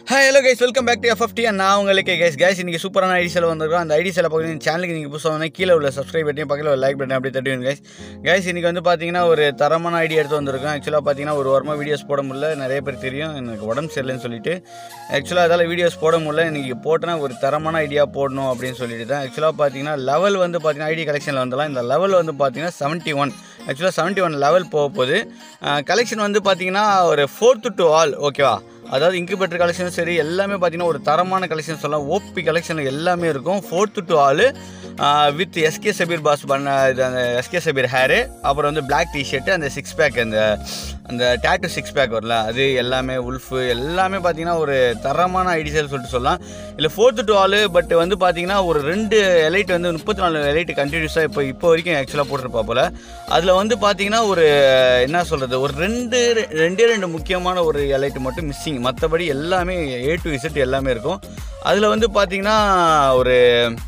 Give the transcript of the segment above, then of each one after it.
hi hello guys welcome back to FFT நான் உங்களுக்கு guys guys இன்னைக்கு சூப்பரான ஐடி செல் வந்திருக்கோம் அந்த ஐடி செல்லை பார்த்தீங்கன்னா சேனலுக்கு நீங்கள் புதுசாக வந்து கீழே உள்ள சப்ஸ்கிரைப் பண்ணி பக்கத்தில் ஒரு லைக் பண்ணி அப்படியே தட்டுவீங்க கைஸ் கைஸ் இன்னைக்கு வந்து பார்த்தீங்கன்னா ஒரு தரமான ஐடி எடுத்து வந்திருக்கோம் ஆக்சுவலாக பார்த்தீங்கன்னா ஒரு வாரமாக வீடியோஸ் போட முடியல நிறைய பேர் தெரியும் எனக்கு உடம்பு சரியில்லைன்னு சொல்லிட்டு ஆக்சுவலாக அதால் வீடியோஸ் போட முடியல இன்னைக்கு போட்டேன்னா ஒரு தரமான ஐடியா போடணும் அப்படின்னு சொல்லிட்டு தான் ஆக்சுவலாக பார்த்தீங்கன்னா லெவல் வந்து பார்த்தீங்கன்னா ஐடி கலெக்ஷனில் வந்துடலாம் இந்த லெவல் வந்து பார்த்தீங்கன்னா செவன்ட்டி ஒன் ஆக்சுவலாக செவன்ட்டி ஒன் லெவல் போக போகுது கலெக்ஷன் வந்து பார்த்தீங்கன்னா ஒரு ஃபோர்த்து டு ஆல் ஓகேவா அதாவது இன்குபேட்டர் கலெக்ஷனும் சரி எல்லாமே பார்த்தீங்கன்னா ஒரு தரமான கலெக்ஷன் சொல்லலாம் ஓபி கலெக்ஷன் எல்லாமே இருக்கும் fourth to all with SK Sabeer boss பண்ண இது அந்த எஸ்கே சபீர் ஹேரு அப்புறம் வந்து பிளாக் டிஷர்ட்டு அந்த சிக்ஸ் பேக் அந்த அந்த டேட்டு சிக்ஸ் பேக் வரல அது எல்லாமே உல்ஃபு எல்லாமே பார்த்தீங்கன்னா ஒரு தரமான ஐடிசல் சொல்லிட்டு சொல்லலாம் இல்லை ஃபோர்த்து டு ஆல் பட் வந்து பார்த்தீங்கன்னா ஒரு ரெண்டு எலைட் வந்து முப்பத்தி நாலு எலைட் கண்டினியூஸாக இப்போ இப்போ வரைக்கும் ஆக்சுவலாக போட்டிருப்பா போல் அதில் வந்து பார்த்தீங்கன்னா ஒரு என்ன சொல்கிறது ஒரு ரெண்டு ரெண்டே ரெண்டு முக்கியமான ஒரு எலைட் மட்டும் மிஸ்ஸிங் மற்றபடி எல்லாமே ஏ டு இசட் எல்லாமே இருக்கும் அதில் வந்து பார்த்தீங்கன்னா ஒரு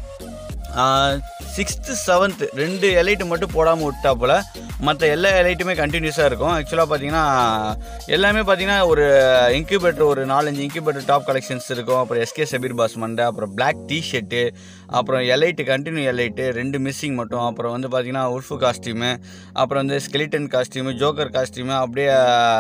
சிக்ஸ்த்து செவன்த்து ரெண்டு எலைட்டு மட்டும் போடாமல் விட்டா போல் மற்ற எல்லா எலைட்டுமே கண்டினியூஸாக இருக்கும் ஆக்சுவலாக பார்த்தீங்கன்னா எல்லாமே பார்த்தீங்கன்னா ஒரு இன்குபேட்டர் ஒரு நாலஞ்சு இன்குபேட்டர் டாப் கலெக்ஷன்ஸ் இருக்கும் அப்புறம் எஸ்கே சபீர் பாஸ் மண்டை அப்புறம் பிளாக் டிஷர்ட்டு அப்புறம் எலைட்டு கண்டினியூ எலைட்டு ரெண்டு மிஸ்ஸிங் மட்டும் அப்புறம் வந்து பார்த்தீங்கன்னா உல்ஃபு காஸ்டியூமு அப்புறம் வந்து ஸ்கெலிட்டன் காஸ்டியூமு ஜோக்கர் காஸ்டியூமு அப்படியே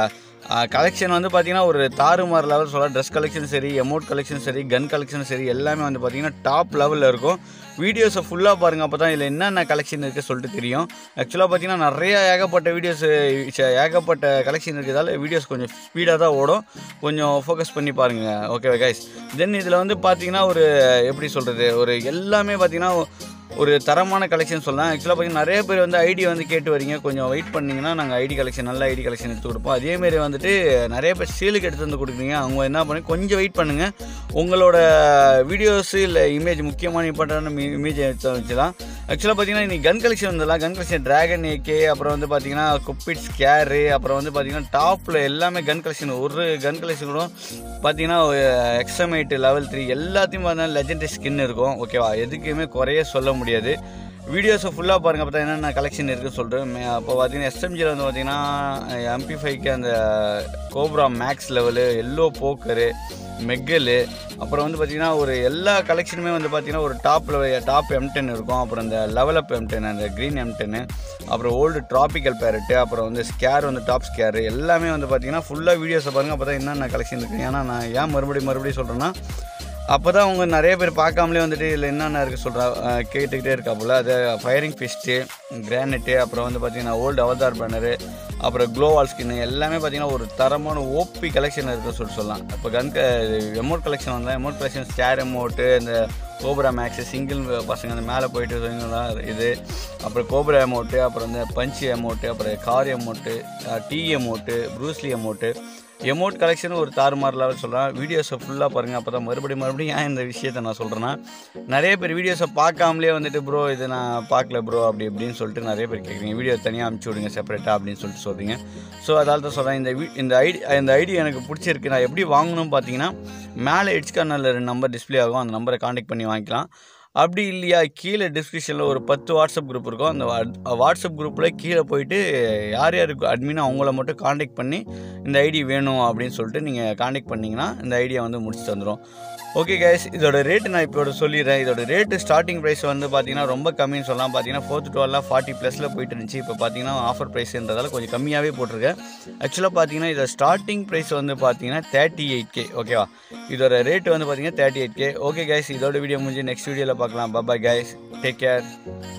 கலெக்ஷன் வந்து பார்த்தீங்கன்னா ஒரு தாறுமாறு லெவல் சொல்லலாம் ட்ரெஸ் கலெக்ஷன் சரி எமௌண்ட் கலெக்ஷன் சரி கன் கலெக்ஷன் சரி எல்லாமே வந்து பார்த்தீங்கன்னா டாப் லெவலில் இருக்கும் வீடியோஸை ஃபுல்லாக பாருங்கள் அப்போ தான் இதில் என்னென்ன கலெக்ஷன் இருக்குது சொல்லிட்டு தெரியும் ஆக்சுவலாக பார்த்தீங்கன்னா நிறைய ஏகப்பட்ட வீடியோஸ் ஏகப்பட்ட கலெக்ஷன் இருக்கிறதால வீடியோஸ் கொஞ்சம் ஸ்பீடாக தான் ஓடும் கொஞ்சம் ஃபோக்கஸ் பண்ணி பாருங்கள் ஓகே கைஸ் தென் இதில் வந்து பார்த்தீங்கன்னா ஒரு எப்படி சொல்கிறது ஒரு எல்லாமே பார்த்தீங்கன்னா ஒரு தரமான கலெக்ஷன் சொல்லலாம் ஆக்சுவலாக பார்த்தீங்கன்னா நிறைய பேர் வந்து ஐடி வந்து கேட்டு வரீங்க கொஞ்சம் வெயிட் பண்ணிங்கன்னா நாங்கள் ஐடி கலெக்ஷன் நல்ல ஐடி கலெக்ஷன் எடுத்து கொடுப்போம் அதேமாரி வந்துட்டு நிறைய பேர் சேலுக்கு எடுத்து வந்து கொடுக்குறீங்க அவங்க என்ன பண்ணி கொஞ்சம் வெயிட் பண்ணுங்கள் உங்களோட வீடியோஸு இல்லை இமேஜ் முக்கியமான இம்பார்ட்டண்டான இமேஜ் எடுத்து வச்சுலாம் ஆக்சுவலாக பார்த்தீங்கன்னா இன்றைக்கி கன் கலெக்ஷன் வந்தலாம் கன் கலெக்ஷன் ட்ராகன் ஏகே அப்புறம் வந்து பார்த்தீங்கன்னா குப்பிட் ஸ்கேரு அப்புறம் வந்து பார்த்தீங்கன்னா டாப்பில் எல்லாமே கன் கலெக்ஷன் ஒரு கன் கலெக்ஷன் கூட பார்த்தீங்கன்னா எக்ஸமைட் லெவல் த்ரீ எல்லாத்தையும் பார்த்தீங்கன்னா லெஜெண்டரி ஸ்கின் இருக்கும் ஓகேவா எதுக்குமே குறைய சொல்ல முடியாது வீடியோஸை ஃபுல்லாக பாருங்கள் அப்போ தான் என்னென்ன கலெக்ஷன் இருக்குன்னு சொல்கிறேன் அப்போ பார்த்தீங்கன்னா எஸ்எம்ஜியில் வந்து பார்த்தீங்கன்னா எம்பி ஃபைவ்க்கு அந்த cobra max level yellow poker மெக்கலு அப்புறம் வந்து பார்த்திங்கன்னா ஒரு எல்லா கலெக்ஷனுமே வந்து பார்த்திங்கன்னா ஒரு top level top M ten இருக்கும் அப்புறம் இந்த லெவல் அப் எம் டென் அந்த க்ரீன் எம் டென்னு அப்புறம் ஓல்டு ட்ராபிக்கல் பேரட்டு அப்புறம் வந்து ஸ்கேர் வந்து டாப் ஸ்கேரு எல்லாமே வந்து பார்த்திங்கன்னா ஃபுல்லாக வீடியோஸை பாருங்கள் அப்போ தான் என்னென்ன கலெக்ஷன் இருக்குது ஏன்னா நான் ஏன் மறுபடியும் மறுபடியும் சொல்கிறேன்னா அப்போ தான் அவங்க நிறைய பேர் பார்க்காமலே வந்துட்டு இதில் என்னென்ன இருக்குது சொல்கிறா கேட்டுக்கிட்டே இருக்கா போல் அது ஃபயரிங் ஃபிஸ்ட்டு கிரானைட்டு அப்புறம் வந்து பார்த்திங்கன்னா ஓல்டு அவதார் பேனரு அப்புறம் க்ளோவால் ஸ்கின்னு எல்லாமே பார்த்திங்கன்னா ஒரு தரமான ஓபி கலெக்ஷன் இருக்குன்னு சொல்லிட்டு சொல்லலாம் இப்போ கன் எமௌண்ட் கலெக்ஷன் வந்தால் எமௌண்ட் கலெக்ஷன் ஸ்டேர் எமௌண்ட்டு இந்த கோப்ரா மேக்ஸு சிங்கிள் பசங்க அந்த மேலே போயிட்டு இது அப்புறம் கோப்ரா எமௌண்ட்டு அப்புறம் இந்த பஞ்சு எமௌண்ட்டு அப்புறம் car emote tea emote Bruce Lee emote emote collection ஒரு தாறுமாறு லெவல் சொல்கிறேன் வீடியோஸை ஃபுல்லாக பாருங்கள் அப்போ தான் மறுபடியும் மறுபடியும் ஏன் இந்த விஷயத்தை நான் சொல்கிறேன்னா நிறைய பேர் வீடியோஸை பார்க்காமலே வந்துட்டு ப்ரோ இது நான் பார்க்கல ப்ரோ அப்படி இப்படின்னு சொல்லிட்டு நிறைய பேர் கேட்குறீங்க வீடியோ தனியாக அமுச்சு விடுங்க செப்பரேட்டாக அப்படின்னு சொல்லிட்டு சொல்கிறீங்க ஸோ அதால் தான் சொல்கிறேன் இந்த வீ இந்த ஐடி இந்த ஐடி எனக்கு பிடிச்சிருக்கு நான் எப்படி வாங்கணும்னு பார்த்தீங்கன்னா மேலே ஹெச் கார்னரில் ரெண்டு நம்பர் டிஸ்பிளே ஆகும் அந்த நம்பரை காண்டாக்ட் பண்ணி வாங்கிக்கலாம் அப்படி இல்லையா கீழே டிஸ்கிரிப்ஷனில் ஒரு பத்து வாட்ஸ்அப் குரூப் இருக்கும் அந்த வாட்ஸ்அப் குரூப்பில் கீழே போயிட்டு யார் யாருக்கு அட்மினோ அவங்கள மட்டும் காண்டாக்ட் பண்ணி இந்த ஐடி வேணும் அப்படின்னு சொல்லிட்டு நீங்கள் காண்டாக்ட் பண்ணிங்கன்னா இந்த ஐடியா வந்து முடிச்சுட்டு வந்துடும் ஓகே கைஸ் இதோட ரேட்டு நான் இப்போ சொல்லிடுறேன் இதோட ரேட்டு ஸ்டார்டிங் ப்ரைஸ் வந்து பார்த்தீங்கன்னா ரொம்ப கம்மின்னு சொல்லலாம் பார்த்தீங்கன்னா ஃபோர்த்து டுவெல்லாம் ஃபார்ட்டி ப்ளஸில் போயிட்டு இருந்துச்சு இப்போ பார்த்தீங்கன்னா ஆஃபர் ப்ரைஸ்ன்றதால கொஞ்சம் கம்மியாகவே போட்டிருக்கேன் ஆக்சுவலாக பார்த்தீங்கன்னா இதோட ஸ்டார்டிங் ப்ரைஸ் வந்து பார்த்தீங்கன்னா தேர்ட்டி எயிட் கே ஓகேவா இதோட ரேட்டு வந்து பார்த்தீங்கன்னா thirty eight K okay guys இதோட வீடியோ முடிஞ்சு நெக்ஸ்ட் வீடியோவில் பார்க்கலாம் பாய் கைஸ் டேக் கேர்